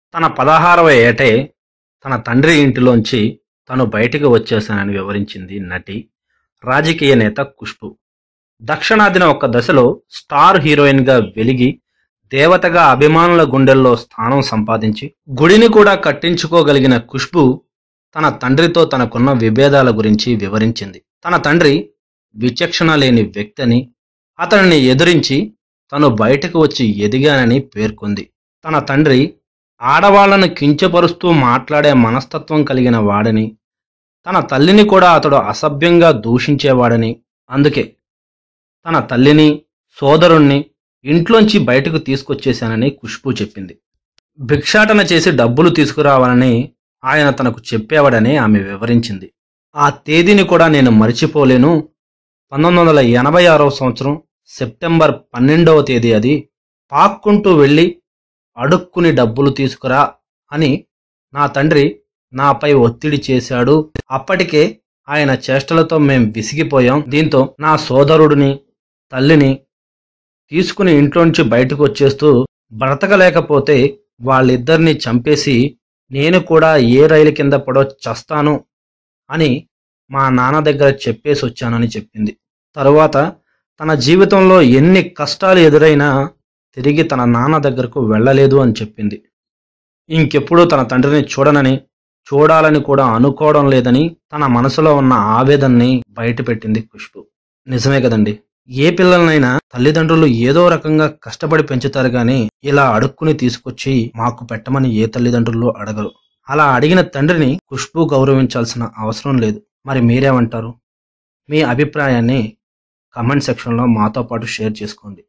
తన పదహారవ ఏటే తన తండ్రి ఇంటిలోంచి తను బయటికి వచ్చేశానని వివరించింది నటి రాజకీయ నేత ఖుష్బు దక్షిణాదిన ఒక దశలో స్టార్ హీరోయిన్ గా వెలిగి దేవతగా అభిమానుల గుండెల్లో స్థానం సంపాదించి గుడిని కూడా కట్టించుకోగలిగిన ఖుష్బు తన తండ్రితో తనకున్న విభేదాల గురించి వివరించింది తన తండ్రి విచక్షణ లేని వ్యక్తిని అతనిని ఎదిరించి తను బయటకు వచ్చి ఎదిగానని పేర్కొంది తన తండ్రి ఆడవాళ్లను కించపరుస్తూ మాట్లాడే మనస్తత్వం కలిగిన వాడని తన తల్లిని కూడా అతడు అసభ్యంగా దూషించేవాడని అందుకే తన తల్లిని సోదరుణ్ణి ఇంట్లోంచి బయటకు తీసుకొచ్చేశానని ఖుష్బు చెప్పింది భిక్షాటన చేసి డబ్బులు తీసుకురావాలని ఆయన తనకు చెప్పేవాడని ఆమె వివరించింది ఆ తేదీని కూడా నేను మరిచిపోలేను పంతొమ్మిది వందల ఎనభై ఆరవ సంవత్సరం సెప్టెంబర్ పన్నెండవ తేదీ అది పాక్కుంటూ వెళ్ళి అడుక్కుని డబ్బులు తీసుకురా అని నా తండ్రి నాపై ఒత్తిడి చేశాడు అప్పటికే ఆయన చేష్టలతో మేం విసిగిపోయాం దీంతో నా సోదరుడిని తల్లిని తీసుకుని ఇంట్లోంచి బయటకు వచ్చేస్తూ బ్రతకలేకపోతే వాళ్ళిద్దరిని చంపేసి నేను కూడా ఏ రైలు కింద పడో చస్తాను అని మా నాన్న దగ్గర చెప్పేసి వచ్చానని చెప్పింది తరువాత తన జీవితంలో ఎన్ని కష్టాలు ఎదురైనా తిరిగి తన నాన్న దగ్గరకు వెళ్ళలేదు అని చెప్పింది ఇంకెప్పుడు తన తండ్రిని చూడనని చూడాలని కూడా అనుకోవడం లేదని తన మనసులో ఉన్న ఆవేదనని బయటపెట్టింది ఖుష్బు నిజమే కదండి ఏ పిల్లలనైనా తల్లిదండ్రులు ఏదో రకంగా కష్టపడి పెంచుతారు గాని ఇలా అడుక్కుని తీసుకొచ్చి మాకు పెట్టమని ఏ తల్లిదండ్రులు అడగరు అలా అడిగిన తండ్రిని ఖుష్బు గౌరవించాల్సిన అవసరం లేదు మరి మీరేమంటారు మీ అభిప్రాయాన్ని కమెంట్ సెక్షన్లో మాతో పాటు షేర్ చేసుకోండి